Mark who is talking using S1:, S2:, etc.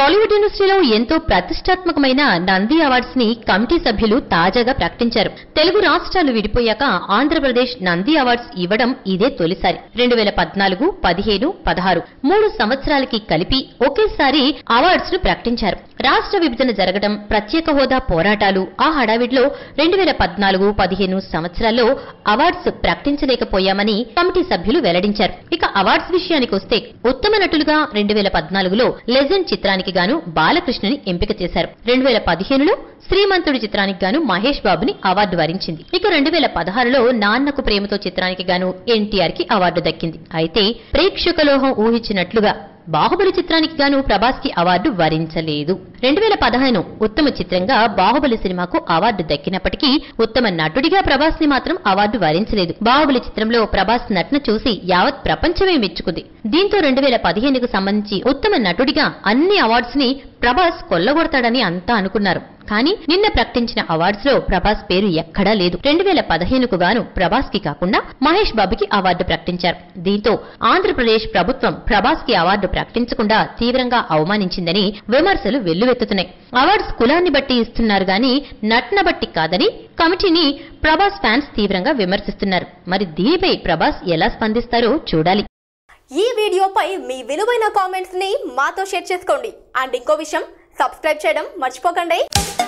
S1: టాలీవుడ్ ఇండస్ట్రీలో ఎంతో ప్రతిష్టాత్మకమైన నంది అవార్డ్స్ ని కమిటీ సభ్యులు తాజాగా ప్రకటించారు తెలుగు రాష్ట్రాలు విడిపోయాక ఆంధ్రప్రదేశ్ నంది అవార్డ్స్ ఇవ్వడం ఇదే తొలిసారి రెండు వేల పద్నాలుగు పదిహేను పదహారు మూడు సంవత్సరాలకి కలిపి ఒకేసారి అవార్డ్స్ ను ప్రకటించారు రాష్ట్ర విభజన జరగడం ప్రత్యేక హోదా పోరాటాలు ఆ హడావిడిలో రెండు వేల పద్నాలుగు పదిహేను సంవత్సరాల్లో అవార్డ్స్ ప్రకటించలేకపోయామని కమిటీ సభ్యులు వెల్లడించారు ఇక అవార్డ్స్ విషయానికి వస్తే ఉత్తమ నటులుగా రెండు వేల పద్నాలుగులో లెజెండ్ చిత్రానికి గాను బాలకృష్ణని ఎంపిక చేశారు రెండు వేల పదిహేనులో శ్రీమంతుడి చిత్రానికి గాను మహేష్ బాబుని అవార్డు వరించింది ఇక రెండు వేల పదహారులో నాన్నకు ప్రేమతో చిత్రానికి గాను ఎన్టీఆర్ కి అవార్డు దక్కింది అయితే ప్రేక్షకలోహం ఊహించినట్లుగా బాహుబలి చిత్రానికి గాను ప్రభాస్ కి అవార్డు వరించలేదు రెండు వేల పదహారు ఉత్తమ చిత్రంగా బాహుబలి సినిమాకు అవార్డు దక్కినప్పటికీ ఉత్తమ నటుడిగా ప్రభాస్ ని మాత్రం అవార్డు వరించలేదు బాహుబలి చిత్రంలో ప్రభాస్ నటన చూసి యావత్ ప్రపంచమే మెచ్చుకుంది దీంతో రెండు వేల పదిహేనుకు సంబంధించి ఉత్తమ నటుడిగా అన్ని అవార్డ్స్ ని ప్రభాస్ కొల్లగొడతాడని అంతా అనుకున్నారు కానీ నిన్న ప్రకటించిన అవార్డ్స్ లో ప్రభాస్ పేరు ఎక్కడా లేదు రెండు వేల పదిహేనుకు గాను ప్రభాస్ కి కాకుండా మహేష్ బాబుకి అవార్డు ప్రకటించారు దీంతో ఆంధ్రప్రదేశ్ ప్రభుత్వం ప్రభాస్ కి అవార్డు ప్రకటించకుండా తీవ్రంగా అవమానించిందని విమర్శలు వెల్లువెత్తుతున్నాయి అవార్డ్స్ కులాన్ని బట్టి ఇస్తున్నారు గాని నటన బట్టి కాదని కమిటీని ప్రభాస్ ఫ్యాన్స్ తీవ్రంగా విమర్శిస్తున్నారు మరి దీనిపై ప్రభాస్ ఎలా స్పందిస్తారో చూడాలి
S2: ఈ వీడియోపై మీ విలువైన కామెంట్స్ ని మాతో షేర్ చేసుకోండి అండ్ ఇంకో విషయం సబ్స్క్రైబ్ చేయడం మర్చిపోకండి